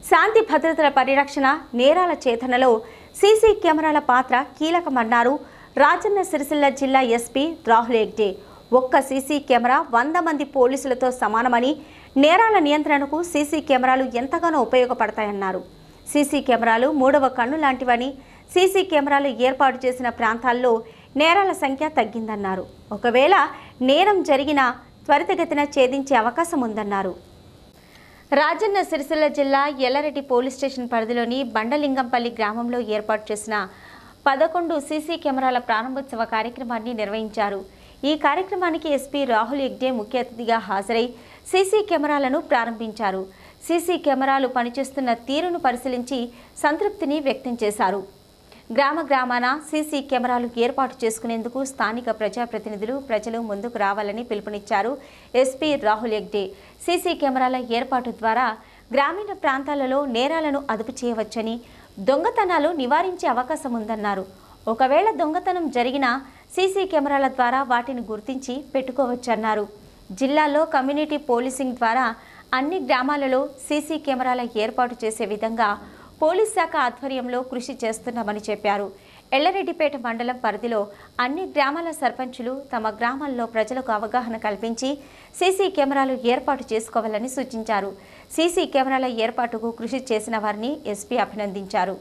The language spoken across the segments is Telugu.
శాంతి భద్రతల పరిరక్షణ నేరాల చేతనలో సీసీ కెమెరాల పాత్ర కీలకమన్నారు రాజన్న సిరిసిల్ల జిల్లా ఎస్పీ రాహుల్ హెగ్డే ఒక్క సీసీ కెమెరా వంద మంది పోలీసులతో సమానమని నేరాల నియంత్రణకు సీసీ కెమెరాలు ఎంతగానో ఉపయోగపడతాయన్నారు సీసీ కెమెరాలు మూడవ కన్ను లాంటివని సీసీ కెమెరాలు ఏర్పాటు చేసిన ప్రాంతాల్లో నేరాల సంఖ్య తగ్గిందన్నారు ఒకవేళ నేరం జరిగినా త్వరితగతిన ఛేదించే అవకాశం ఉందన్నారు రాజన్న సిరిసిల్ల జిల్లా ఎల్లారెడ్డి పోలీస్ స్టేషన్ పరిధిలోని బండలింగంపల్లి గ్రామంలో ఏర్పాటు చేసిన పదకొండు సీసీ కెమెరాల ప్రారంభోత్సవ కార్యక్రమాన్ని నిర్వహించారు ఈ కార్యక్రమానికి ఎస్పీ రాహుల్ యగ్డే ముఖ్య అతిథిగా హాజరై సీసీ కెమెరాలను ప్రారంభించారు సీసీ కెమెరాలు పనిచేస్తున్న తీరును పరిశీలించి సంతృప్తిని వ్యక్తం చేశారు గ్రామ గ్రామాన సీసీ కెమెరాలు ఏర్పాటు చేసుకునేందుకు స్థానిక ప్రజాప్రతినిధులు ప్రజలు ముందుకు రావాలని పిలుపునిచ్చారు ఎస్పీ రాహుల్ యగ్డే సీసీ కెమెరాల ఏర్పాటు ద్వారా గ్రామీణ ప్రాంతాలలో నేరాలను అదుపు చేయవచ్చని దొంగతనాలు నివారించే అవకాశం ఉందన్నారు ఒకవేళ దొంగతనం జరిగినా సీసీ కెమెరాల ద్వారా వాటిని గుర్తించి పెట్టుకోవచ్చన్నారు జిల్లాలో కమ్యూనిటీ పోలీసింగ్ ద్వారా అన్ని గ్రామాలలో సీసీ కెమెరాల ఏర్పాటు చేసే విధంగా పోలీస్ శాఖ ఆధ్వర్యంలో కృషి చేస్తున్నామని చెప్పారు ఎల్లారెడ్డిపేట మండలం పరిధిలో అన్ని గ్రామాల సర్పంచులు తమ గ్రామాల్లో ప్రజలకు అవగాహన కల్పించి సీసీ కెమెరాలు ఏర్పాటు చేసుకోవాలని సూచించారు సీసీ కెమెరాల ఏర్పాటుకు కృషి చేసిన వారిని ఎస్పీ అభినందించారు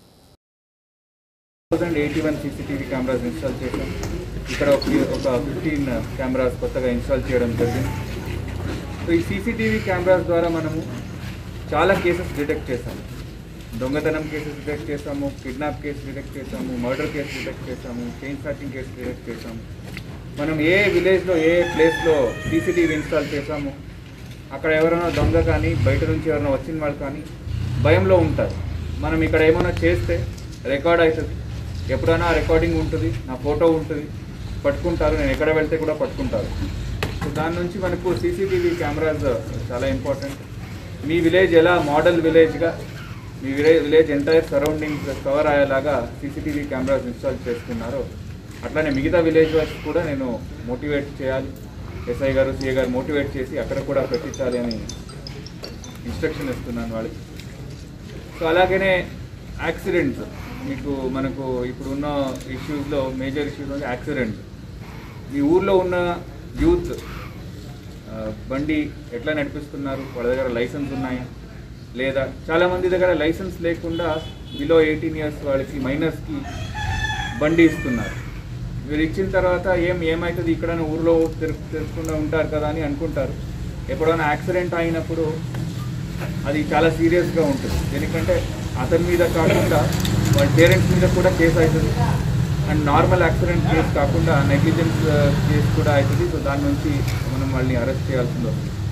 thousand eighty one C C T V cameras install చేశాం ఇక్కడ ఒక ఒక ఫిఫ్టీన్ కెమెరాస్ కొత్తగా ఇన్స్టాల్ చేయడం జరిగింది సో ఈ సీసీటీవీ కెమెరాస్ ద్వారా మనము చాలా కేసెస్ డిటెక్ట్ చేశాము దొంగతనం కేసెస్ డిటెక్ట్ చేసాము కిడ్నాప్ కేసు డిటెక్ట్ చేసాము మర్డర్ కేసు డిటెక్ట్ చేసాము చైన్ స్టార్టింగ్ కేసు డిటెక్ట్ చేసాము మనం ఏ విలేజ్లో ఏ ప్లేస్లో సీసీటీవీ ఇన్స్టాల్ చేసాము అక్కడ ఎవరైనా దొంగ కానీ బయట నుంచి ఎవరైనా వచ్చిన వాళ్ళు కానీ భయంలో ఉంటారు మనం ఇక్కడ ఏమైనా చేస్తే రికార్డ్ అవుతుంది ఎప్పుడైనా ఆ రికార్డింగ్ ఉంటుంది నా ఫోటో ఉంటుంది పట్టుకుంటారు నేను ఎక్కడ వెళ్తే కూడా పట్టుకుంటారు సో దాని నుంచి మనకు సీసీటీవీ కెమెరాస్ చాలా ఇంపార్టెంట్ మీ విలేజ్ ఎలా మోడల్ విలేజ్గా మీ village village entire surroundings cover అయ్యేలాగా సీసీటీవీ కెమెరాస్ ఇన్స్టాల్ చేస్తున్నారో అట్లానే మిగతా విలేజ్ వైస్ కూడా నేను మోటివేట్ చేయాలి ఎస్ఐ గారు సిఏ గారు మోటివేట్ చేసి అక్కడ కూడా పెట్టించాలి అని ఇన్స్ట్రక్షన్ ఇస్తున్నాను వాళ్ళకి సో అలాగనే యాక్సిడెంట్స్ మీకు మనకు ఇప్పుడు ఉన్న ఇష్యూస్లో మేజర్ ఇష్యూస్ అంటే యాక్సిడెంట్స్ మీ ఊర్లో ఉన్న యూత్ ఆ, బండి ఎట్లా నడిపిస్తున్నారు వాళ్ళ దగ్గర లైసెన్స్ ఉన్నాయా లేదా చాలామంది దగ్గర లైసెన్స్ లేకుండా బిలో ఎయిటీన్ ఇయర్స్ వాళ్ళకి మైనర్స్కి బండి ఇస్తున్నారు మీరు ఇచ్చిన తర్వాత ఏం ఏమవుతుంది ఇక్కడ ఊర్లో తిరుగు తిరగకుండా ఉంటారు కదా అని అనుకుంటారు ఎప్పుడైనా యాక్సిడెంట్ అయినప్పుడు అది చాలా సీరియస్గా ఉంటుంది ఎందుకంటే అతని మీద కాకుండా వాళ్ళ పేరెంట్స్ మీద కూడా కేసు అవుతుంది అండ్ నార్మల్ యాక్సిడెంట్ కేసు కాకుండా నెగ్లిజెన్స్ కేసు కూడా అవుతుంది సో దాని నుంచి మనం వాళ్ళని అరెస్ట్ చేయాల్సింది వస్తుంది